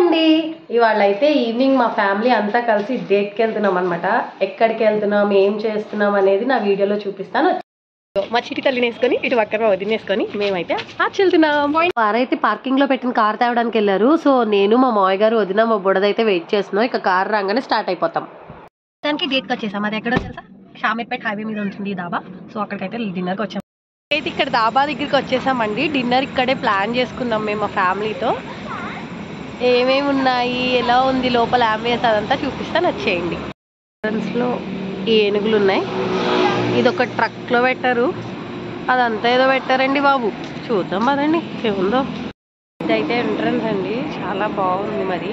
అండి ఇవాళ అయితే ఈవినింగ్ మా ఫ్యామిలీ అంతా కలిసి డేట్కి వెళ్తున్నాం అనమాట ఎక్కడికి వెళ్తున్నాం ఏం చేస్తున్నాం అనేది నా వీడియోలో చూపిస్తాను మా చిటి తల్లిని వేసుకొని ఇటు పక్కన మా వదిన వేసుకొని మేమైతే ఆచి వెళ్తున్నాం వారైతే పార్కింగ్ లో పెట్టిన కార్ తేవడానికి వెళ్ళారు సో నేను మా మామయ్య గారు వదిన మా బుడదైతే వెయిట్ చేస్తున్నాం ఇక కార్ రాగానే స్టార్ట్ అయిపోతాం దానికి డేట్కి వచ్చేసాం అది ఎక్కడో తెలుసా షామీర్పేట్ హైవే మీద ఉంటుంది ఈ దాబా సో అక్కడికైతే డిన్నర్కి వచ్చాం అయితే ఇక్కడ దాబా దగ్గరికి వచ్చేసామండి డిన్నర్ ఇక్కడే ప్లాన్ చేసుకున్నాం మేము మా ఫ్యామిలీతో ఏమేమి ఉన్నాయి ఎలా ఉంది లోపల అంబియన్స్ అదంతా చూపిస్తాను వచ్చేయండి లో ఈ ఏనుగులు ఉన్నాయి ఇది ఒక ట్రక్లో పెట్టారు అదంతా ఏదో పెట్టారండి బాబు చూద్దాం పదండి ఏముందో ఇదైతే ఎంట్రన్స్ అండి చాలా బాగుంది మరి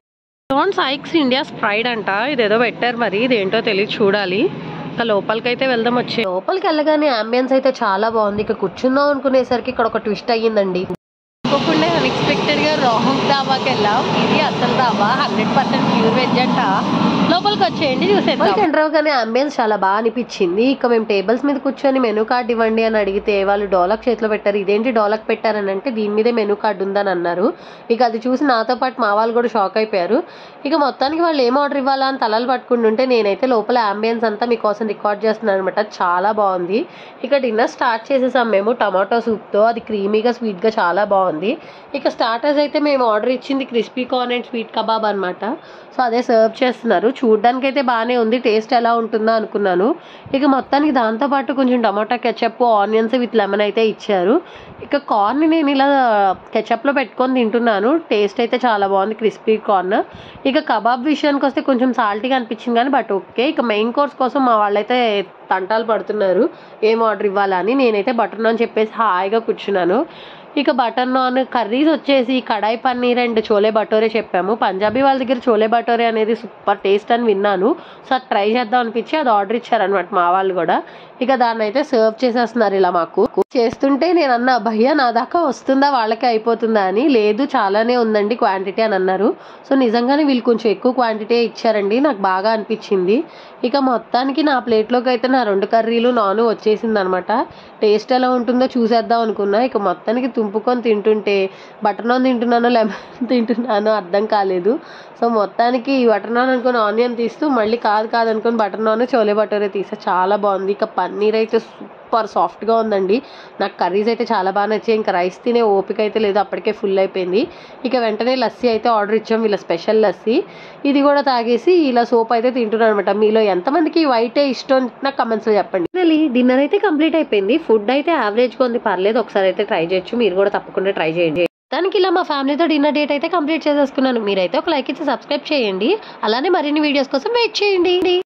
డోంట్ సైక్స్ ఇండియా స్ప్రైడ్ అంట ఇదేదో పెట్టారు మరి ఇదేంటో తెలియదు చూడాలి ఇంకా లోపలికి అయితే వెళ్దాం వచ్చే లోపలికి వెళ్ళగానే అంబియన్స్ అయితే చాలా బాగుంది ఇక కూర్చుందాం అనుకునేసరికి ఇక్కడ ఒక ట్విస్ట్ అయ్యిందండి అనుకోకుండా అన్ఎక్స్పెక్టెడ్ గా రాంగ్ దాబాకి వెళ్ళాం ఇది అసలు dhaba hundred percent pure veg అంట లోపలికి వచ్చేయండి చూసేద్దాం ఎంటర్ కానీ అంబియన్స్ చాలా బాగా అనిపించింది ఇక మేము టేబుల్స్ మీద కూర్చొని మెనూ కార్డ్ ఇవ్వండి అని అడిగితే వాళ్ళు డోలక్ చేతిలో పెట్టారు ఇదేంటి డోలక్ పెట్టారని అంటే దీని మీదే మెనూ కార్డ్ ఉందని అన్నారు ఇక అది చూసి నాతో పాటు మా వాళ్ళు కూడా షాక్ అయిపోయారు ఇక మొత్తానికి వాళ్ళు ఏం ఆర్డర్ ఇవ్వాలా అని తలలు పట్టుకుంటుంటే నేనైతే లోపల అంబియన్స్ అంతా మీకోసం రికార్డ్ చేస్తున్నాను అనమాట చాలా బాగుంది ఇక డిన్నర్ స్టార్ట్ చేసేసాం మేము టమాటో సూప్తో అది క్రీమీగా స్వీట్గా చాలా బాగుంది ఇక స్టార్టర్స్ అయితే మేము ఆర్డర్ ఇచ్చింది crispy corn and sweet kebab అనమాట సో అదే సర్వ్ చేస్తున్నారు చూడ్డానికి అయితే బాగానే ఉంది టేస్ట్ ఎలా ఉంటుందో అనుకున్నాను ఇక మొత్తానికి దాంతోపాటు కొంచెం టమాటా కెచప్ ఆనియన్స్ విత్ లెమన్ అయితే ఇచ్చారు ఇక కార్న్ నేను ఇలా కెచప్లో పెట్టుకొని తింటున్నాను టేస్ట్ అయితే చాలా బాగుంది క్రిస్పీ కార్న్ ఇక కబాబ్ విషయానికి వస్తే కొంచెం సాల్టీగా అనిపించింది కానీ బట్ ఓకే ఇక మెయిన్ కోర్స్ కోసం మా వాళ్ళైతే తంటాలు పడుతున్నారు ఏం ఆర్డర్ ఇవ్వాలని నేనైతే బటర్ నాన్ చెప్పేసి హాయిగా కూర్చున్నాను ఇక బటర్ నాన్ కర్రీస్ వచ్చేసి కడాయి పన్నీర్ అండ్ చోలే భటోరే చెప్పాము పంజాబీ వాళ్ళ దగ్గర చోలే భటోరే అనేది సూపర్ టేస్ట్ అని విన్నాను సో అది ట్రై చేద్దాం అనిపించి అది ఆర్డర్ ఇచ్చారనమాట మా వాళ్ళు కూడా ఇక దాన్ని అయితే సర్వ్ చేసేస్తున్నారు ఇలా మాకు చేస్తుంటే నేను అన్న భయ్య నా దాకా వస్తుందా వాళ్ళకే అయిపోతుందా అని లేదు చాలానే ఉందండి క్వాంటిటీ అని అన్నారు సో నిజంగానే వీళ్ళు కొంచెం ఎక్కువ క్వాంటిటీ ఇచ్చారండి నాకు బాగా అనిపించింది ఇక మొత్తానికి నా ప్లేట్లోకి అయితే నా రెండు కర్రీలు నాను వచ్చేసింది అనమాట టేస్ట్ ఎలా ఉంటుందో చూసేద్దాం అనుకున్నా ఇక మొత్తానికి తుంపుకొని తింటుంటే బటర్ నాన్ తింటున్నానో లెమన్ తింటున్నానో అర్థం కాలేదు సో మొత్తానికి బటర్ నాన్ అనుకుని ఆనియన్ తీస్తూ మళ్ళీ కాదు కాదు అనుకుని బటర్ నాన్ చోలే బటరే తీసా చాలా బాగుంది ఇక పన్నీర్ అయితే సూపర్ సాఫ్ట్గా ఉందండి నాకు కర్రీస్ అయితే చాలా బాగా నచ్చాయి ఇంకా రైస్ తినే ఓపిక అయితే లేదు అప్పటికే ఫుల్ అయిపోయింది ఇక వెంటనే లస్సీ అయితే ఆర్డర్ ఇచ్చాం వీళ్ళ స్పెషల్ లస్సీ ఇది కూడా తాగేసి ఇలా సోప్ అయితే తింటున్నాను అనమాట మీలో ఎంతమందికి వైటే ఇష్టం నాకు కమెంట్స్లో చెప్పండి ఫైనలీ డిన్నర్ అయితే కంప్లీట్ అయిపోయింది ఫుడ్ అయితే యావరేజ్గా ఉంది పర్లేదు ఒకసారి అయితే ట్రై చేయొచ్చు మీరు కూడా తప్పకుండా ట్రై చేయండి దానికి ఇలా మా ఫ్యామిలీతో డిన్నర్ డేట్ అయితే కంప్లీట్ చేసేసుకున్నాను మీరైతే ఒక లైక్ ఇచ్చి సబ్స్క్రైబ్ చేయండి అలానే మరిన్ని వీడియోస్ కోసం వెయిట్ చేయండి